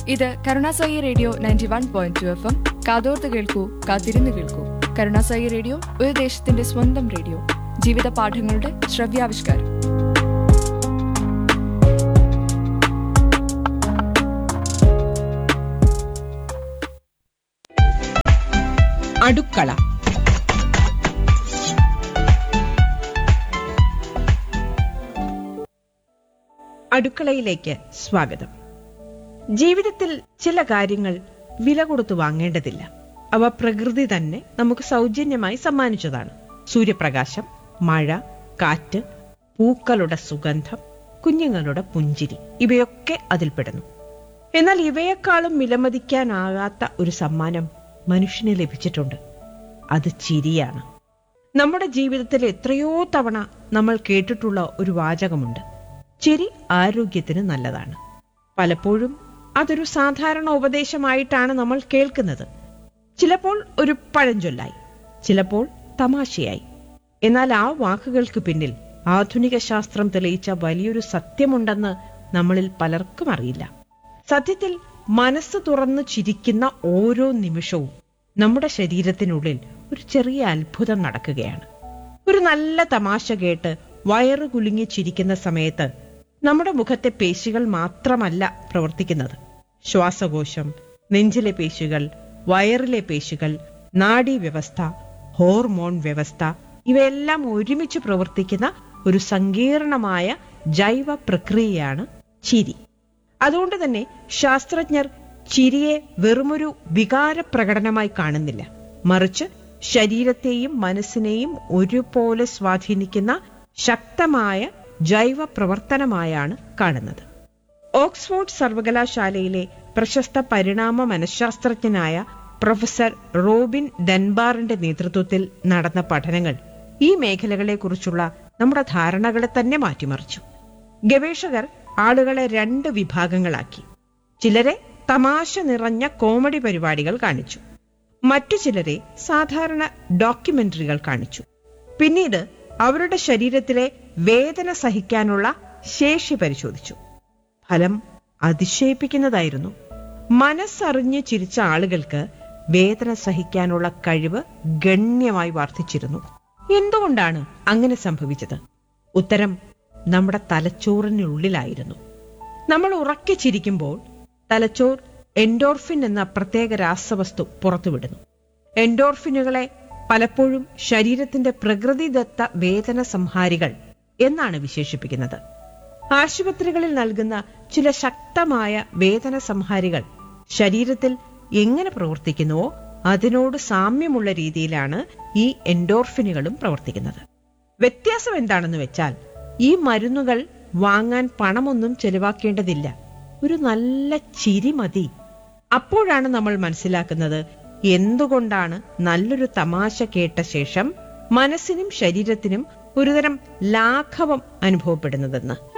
ഇത് കരുണാസായി radio ninety one point two F M കാതോർത്ത് കേൾക്കൂ കാത്തിരുന്ന് കേൾക്കൂ കരുണാസായി റേഡിയോ ഒരു ദേശത്തിന്റെ സ്വന്തം റേഡിയോ ജീവിത പാഠങ്ങളുടെ ശ്രവ്യാവിഷ്കാരം അടുക്കള അടുക്കളയിലേക്ക് സ്വാഗതം ജീവിതത്തിൽ ചില കാര്യങ്ങൾ വില കൊടുത്തു വാങ്ങേണ്ടതില്ല അവ പ്രകൃതി തന്നെ നമുക്ക് സൗജന്യമായി സമ്മാനിച്ചതാണ് സൂര്യപ്രകാശം മഴ കാറ്റ് പൂക്കളുടെ സുഗന്ധം കുഞ്ഞുങ്ങളുടെ പുഞ്ചിരി ഇവയൊക്കെ അതിൽപ്പെടുന്നു എന്നാൽ ഇവയെക്കാളും വിലമതിക്കാനാകാത്ത ഒരു സമ്മാനം മനുഷ്യന് ലഭിച്ചിട്ടുണ്ട് അത് ചിരിയാണ് നമ്മുടെ ജീവിതത്തിൽ എത്രയോ തവണ നമ്മൾ കേട്ടിട്ടുള്ള ഒരു വാചകമുണ്ട് ചിരി ആരോഗ്യത്തിന് നല്ലതാണ് പലപ്പോഴും അതൊരു സാധാരണ ഉപദേശമായിട്ടാണ് നമ്മൾ കേൾക്കുന്നത് ചിലപ്പോൾ ഒരു പഴഞ്ചൊല്ലായി ചിലപ്പോൾ തമാശയായി എന്നാൽ ആ വാക്കുകൾക്ക് പിന്നിൽ ആധുനിക ശാസ്ത്രം തെളിയിച്ച വലിയൊരു സത്യമുണ്ടെന്ന് നമ്മളിൽ പലർക്കും അറിയില്ല സത്യത്തിൽ മനസ്സ് തുറന്ന് ചിരിക്കുന്ന ഓരോ നിമിഷവും നമ്മുടെ ശരീരത്തിനുള്ളിൽ ഒരു ചെറിയ അത്ഭുതം നടക്കുകയാണ് ഒരു നല്ല തമാശ കേട്ട് വയറ് കുലുങ്ങി ചിരിക്കുന്ന സമയത്ത് നമ്മുടെ മുഖത്തെ പേശികൾ മാത്രമല്ല പ്രവർത്തിക്കുന്നത് ശ്വാസകോശം നെഞ്ചിലെ പേശികൾ വയറിലെ പേശികൾ നാഡീവ്യവസ്ഥ ഹോർമോൺ വ്യവസ്ഥ ഇവയെല്ലാം ഒരുമിച്ച് പ്രവർത്തിക്കുന്ന ഒരു സങ്കീർണമായ ജൈവ പ്രക്രിയയാണ് ചിരി അതുകൊണ്ട് തന്നെ ശാസ്ത്രജ്ഞർ ചിരിയെ വെറുമൊരു വികാര പ്രകടനമായി കാണുന്നില്ല മറിച്ച് ശരീരത്തെയും മനസ്സിനെയും ഒരുപോലെ സ്വാധീനിക്കുന്ന ശക്തമായ ജൈവ പ്രവർത്തനമായാണ് കാണുന്നത് ഓക്സ്ഫോർഡ് സർവകലാശാലയിലെ പ്രശസ്ത പരിണാമ മനഃശാസ്ത്രജ്ഞനായ പ്രൊഫസർ റോബിൻ ഡെൻബാറിന്റെ നേതൃത്വത്തിൽ നടന്ന പഠനങ്ങൾ ഈ മേഖലകളെക്കുറിച്ചുള്ള നമ്മുടെ ധാരണകളെ തന്നെ മാറ്റിമറിച്ചു ഗവേഷകർ ആളുകളെ രണ്ട് വിഭാഗങ്ങളാക്കി ചിലരെ തമാശ നിറഞ്ഞ കോമഡി പരിപാടികൾ കാണിച്ചു മറ്റു ചിലരെ സാധാരണ ഡോക്യുമെന്ററികൾ കാണിച്ചു പിന്നീട് അവരുടെ ശരീരത്തിലെ വേദന സഹിക്കാനുള്ള ശേഷി പരിശോധിച്ചു ഫലം അതിശയിപ്പിക്കുന്നതായിരുന്നു മനസ്സറിഞ്ഞ് ചിരിച്ച ആളുകൾക്ക് വേദന സഹിക്കാനുള്ള കഴിവ് ഗണ്യമായി വർദ്ധിച്ചിരുന്നു എന്തുകൊണ്ടാണ് അങ്ങനെ സംഭവിച്ചത് ഉത്തരം നമ്മുടെ തലച്ചോറിനുള്ളിലായിരുന്നു നമ്മൾ ഉറക്കെ ചിരിക്കുമ്പോൾ തലച്ചോർ എൻഡോർഫിൻ എന്ന പ്രത്യേക രാസവസ്തു പുറത്തുവിടുന്നു എൻഡോർഫിനുകളെ പലപ്പോഴും ശരീരത്തിന്റെ പ്രകൃതിദത്ത വേദന സംഹാരികൾ എന്നാണ് വിശേഷിപ്പിക്കുന്നത് ആശുപത്രികളിൽ നൽകുന്ന ചില ശക്തമായ വേദന സംഹാരികൾ ശരീരത്തിൽ എങ്ങനെ പ്രവർത്തിക്കുന്നുവോ അതിനോട് സാമ്യമുള്ള രീതിയിലാണ് ഈ എൻഡോർഫിനുകളും പ്രവർത്തിക്കുന്നത് വ്യത്യാസം എന്താണെന്ന് വെച്ചാൽ ഈ മരുന്നുകൾ വാങ്ങാൻ പണമൊന്നും ചെലവാക്കേണ്ടതില്ല ഒരു നല്ല ചിരി മതി അപ്പോഴാണ് നമ്മൾ മനസ്സിലാക്കുന്നത് എന്തുകൊണ്ടാണ് നല്ലൊരു തമാശ കേട്ട ശേഷം മനസ്സിനും ശരീരത്തിനും ഒരുതരം ലാഘവം അനുഭവപ്പെടുന്നതെന്ന്